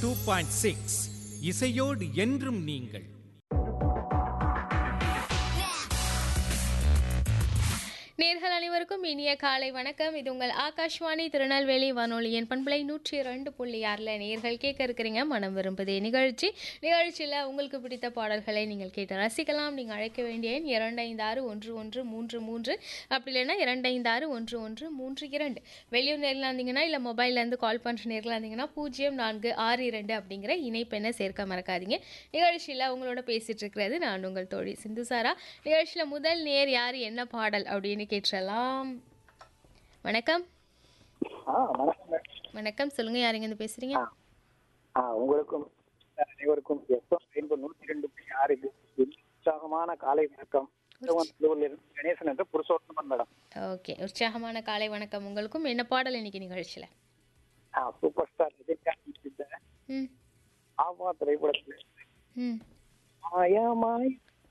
two point six இசையோடு என்றும் நீங்கள் நேர்கள் அனைவருக்கும் இனிய காலை வணக்கம் இது உங்கள் ஆகாஷ்வாணி திருநெல்வேலி வானொலியின் பண்பலை நூற்றி ரெண்டு புள்ளி ஆறில் நேர்கள் கேட்க இருக்கிறீங்க மனம் விரும்புதே நிகழ்ச்சி நிகழ்ச்சியில் உங்களுக்கு பிடித்த பாடல்களை நீங்கள் கேட்டு ரசிக்கலாம் நீங்கள் அழைக்க வேண்டிய எண் இரண்டு ஐந்து ஆறு ஒன்று ஒன்று மூன்று மூன்று அப்படி இல்லைன்னா இரண்டு ஐந்து ஆறு ஒன்று ஒன்று மூன்று இரண்டு வெளியூர் நேரில் இருந்தீங்கன்னா இல்லை மொபைல்லேருந்து கால் பண்ணுற நேரில் இருந்தீங்கன்னா பூஜ்ஜியம் நான்கு ஆறு இரண்டு அப்படிங்கிற இணைப்பெண்ணை சேர்க்க மறக்காதீங்க நிகழ்ச்சியில் உங்களோட பேசிட்டு இருக்கிறது நான் உங்கள் தோழி சிந்துசாரா நிகழ்ச்சியில் முதல் நேர் யார் என்ன பாடல் அப்படின்னு கேட்டுறலாம் வணக்கம் ஆ வணக்கம் வணக்கம் சொல்லுங்க யாருங்க இருந்து பேசுறீங்க ஆ உங்களுக்கும் அனைவருக்கும் எஃப்எம் ரெயின்போ நூற்றி ரெண்டு புள்ளி ஆறு இது உற்சாகமான காலை வணக்கம் திருவள்ளூர்ல இருந்து கணேசன் என்ற புருஷோத்தமன் மேடம் ஓகே உற்சாகமான காலை வணக்கம் உங்களுக்கும் என்ன பாடல் இன்னைக்கு நிகழ்ச்சியில் ஆ சூப்பர் ஸ்டார் ரஜினிகாந்த் நடித்த ம் ஆவா திரைப்படத்தில் ம் மாயா மாய்